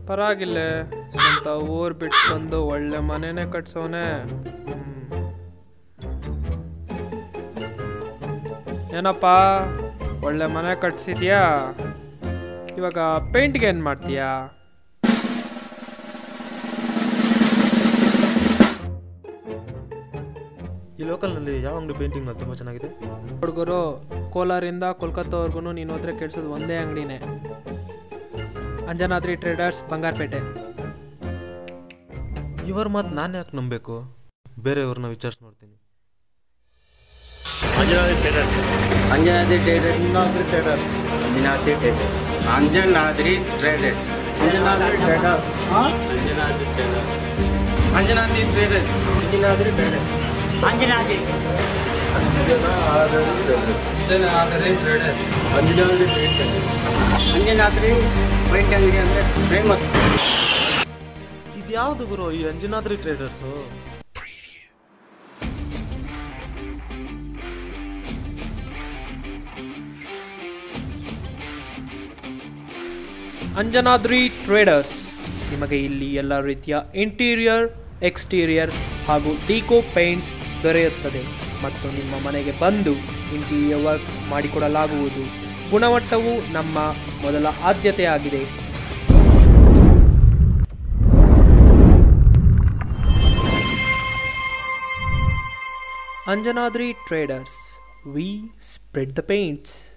ಪರವಾಗಿಲ್ಲ ಸ್ವಂತ ಊರ್ ಬಿಟ್ಟು ಬಂದು ಒಳ್ಳೆ ಮನೆನೇ ಕಟ್ಸೋನೆ ಏನಪ್ಪ ಒಳ್ಳೆ ಮನೆ ಕಟ್ಸಿದ್ಯಾ ಇವಾಗ ಪೇಂಟ್ಗೆ ಏನು ಮಾಡ್ತೀಯಾ ಈ ಲೋಕಲ್ನಲ್ಲಿ ಯಾವ ಅಂಗಡಿ ಪೇಂಟಿಂಗ್ ತುಂಬ ಚೆನ್ನಾಗಿದೆ ಹುಡುಗರು ಕೋಲಾರಿಂದ ಕೋಲ್ಕತ್ತಾವರೆಗೂ ನೀನು ಹೋದ್ರೆ ಕೆಡ್ಸೋದು ಒಂದೇ ಅಂಗಡಿನೇ ಅಂಜನಾದ್ರಿ ಟ್ರೇಡರ್ಸ್ ಬಂಗಾರಪೇಟೆ ಇವರ ಮಾತು ನಾನು ಯಾಕೆ ನಂಬಬೇಕು ಬೇರೆಯವ್ರನ್ನ ವಿಚಾರಿಸಿ ನೋಡ್ತೀನಿ Anjanadri traders Anjanadri traders Anjanadri traders Anjanadri traders Anjanadri traders Anjanadri traders Anjanadri traders Anjanadri traders Anjanadri traders Anjanadri Anjanadri traders Anjanadri traders Anjanadri paint ಅಂಗಡಿ ಅಂದರೆ ಫೇಮಸ್ ಇದು ಯಾವುದು ಗುರು ಈ ಅಂಜನಾದ್ರಿ ಟ್ರೇಡರ್ಸು ಅಂಜನಾದ್ರಿ ಟ್ರೇಡರ್ಸ್ ನಿಮಗೆ ಇಲ್ಲಿ ಎಲ್ಲ ರೀತಿಯ ಇಂಟೀರಿಯರ್ ಎಕ್ಸ್ಟೀರಿಯರ್ ಹಾಗೂ ಡಿಕೋ ಪೇಂಟ್ಸ್ ದೊರೆಯುತ್ತದೆ ಮತ್ತು ನಿಮ್ಮ ಮನೆಗೆ ಬಂದು ಇಂಟೀರಿಯರ್ ವರ್ಕ್ಸ್ ಮಾಡಿಕೊಡಲಾಗುವುದು ಗುಣಮಟ್ಟವು ನಮ್ಮ ಮೊದಲ ಆದ್ಯತೆಯಾಗಿದೆ Anjanadri traders we spread the paints